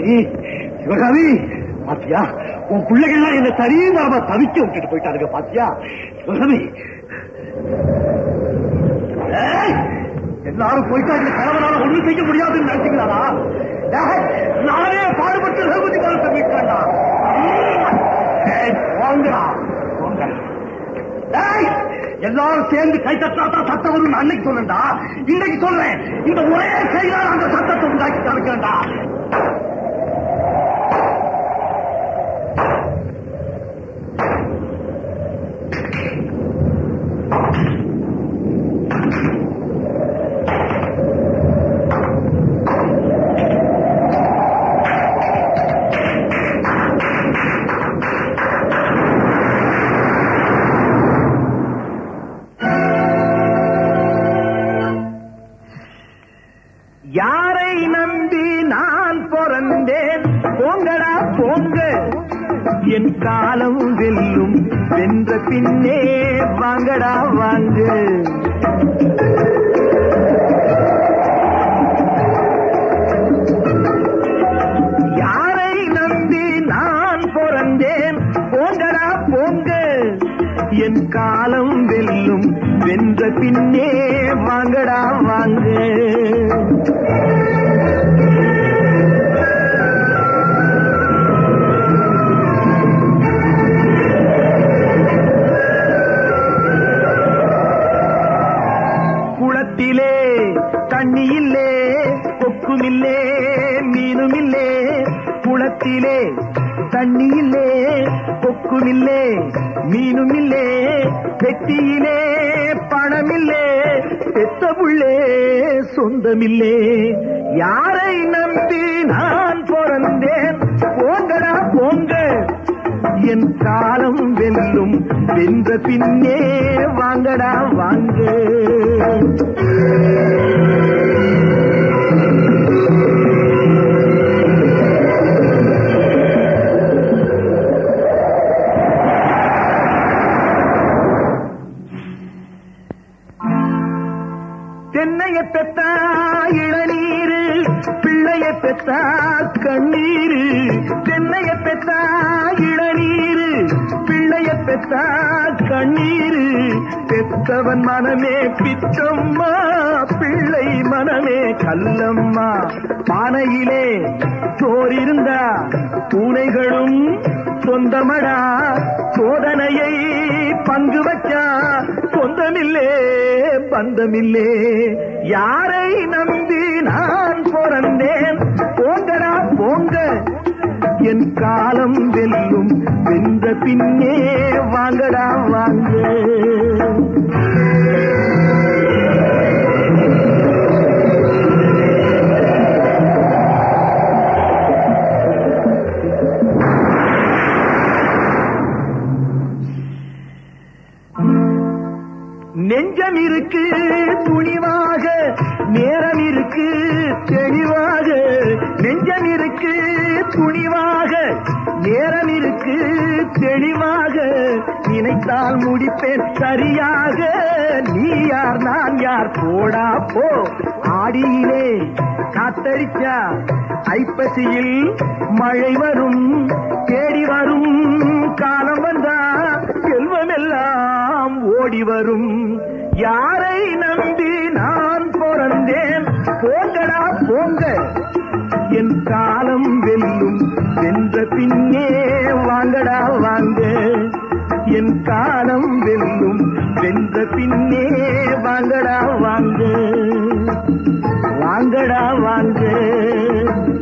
சிவகாமி சிவகாமி பாத்தியா உன் பிள்ளைகள்லாம் என்ன சரியாக தவிக்க விட்டுட்டு போயிட்டாருங்க பாத்தியா சிவகாமி ஏய், எல்லாரும் போயிட்டா இந்த கணவனால ஒண்ணும் செய்ய முடியாதுன்னு நினைச்சீங்களா ஏய், நானே பாடுபட்டு ரகுபதி காலத்தை மீட்கிறேன்டா ஏய், போங்கடா போங்க ஏய், எல்லாரும் சேர்ந்து கை தட்டாதான் சத்தம் வரும் அன்னைக்கு சொன்னேன்டா இன்னைக்கு சொல்றேன் இந்த ஒரே கையால் அந்த சத்தத்தை உண்டாக்கி தடுக்கிறேன்டா யாரை நம்பி நான் பிறந்தேன் போங்கடா போங்க என் காலம் வெல்லும் வென்ற பின்னே வாங்கடா வாங்க யாரை நம்பி நான் பிறந்தேன் போங்கடா போங்க என் காலம் வெல்லும் வென்ற பின்னே வாங்கடா வாங்க குளத்திலே தண்ணி இல்லே கொக்குமில்லே மீனுமில்லே குளத்திலே தண்ணி இல்லே கொக்குமில்லே மீனுமில்லே பெட்டியிலே பணமில்லே பெத்த புள்ளே சொந்தமில்லே யாரை நம்பி நான் பிறந்தேன் போங்கடா போங்க என் காலம் வெல்லும் வென்ற பின்னே வாங்கடா வாங்க தென்னைய பெத்தா இளநீரு பிள்ளைய பெத்தா கண்ணீரு தென்னைய பெத்தா இளநீரு பிள்ளைய பெத்தா கண்ணீரு பெத்தவன் மனமே பிச்சம்மா பிள்ளை மனமே கல்லம்மா பானையிலே சோறிருந்தா பூனைகளும் சொந்தமடா சோதனையை பங்கு வச்சா சொந்தமில்லே பந்தமில்லே யாரை நம்பி நான் பிறந்தேன் போங்கடா போங்க என் காலம் வெல்லும் வென்ற பின்னே வாங்கடா வாங்க நெஞ்சம் இருக்கு துணிவாக நேரம் இருக்கு தெளிவாக நெஞ்சம் இருக்கு துணிவாக நேரம் இருக்கு தெளிவாக நினைத்தால் முடிப்பேன் சரியாக நீ யார் நான் யார் போடா போ ஆடியிலே காத்தடிச்சா ஐப்பசியில் மழை வரும் தேடி வரும் காலம் வந்தா செல்வமெல்லாம் ஓடி வரும் யாரை நம்பி நான் பிறந்தேன் போங்கடா போங்க என் காலம் வெல்லும் வென்ற பின்னே வாங்கடா வாங்க என் காலம் வெல்லும் வென்ற பின்னே வாங்கடா வாங்க வாங்கடா வாங்க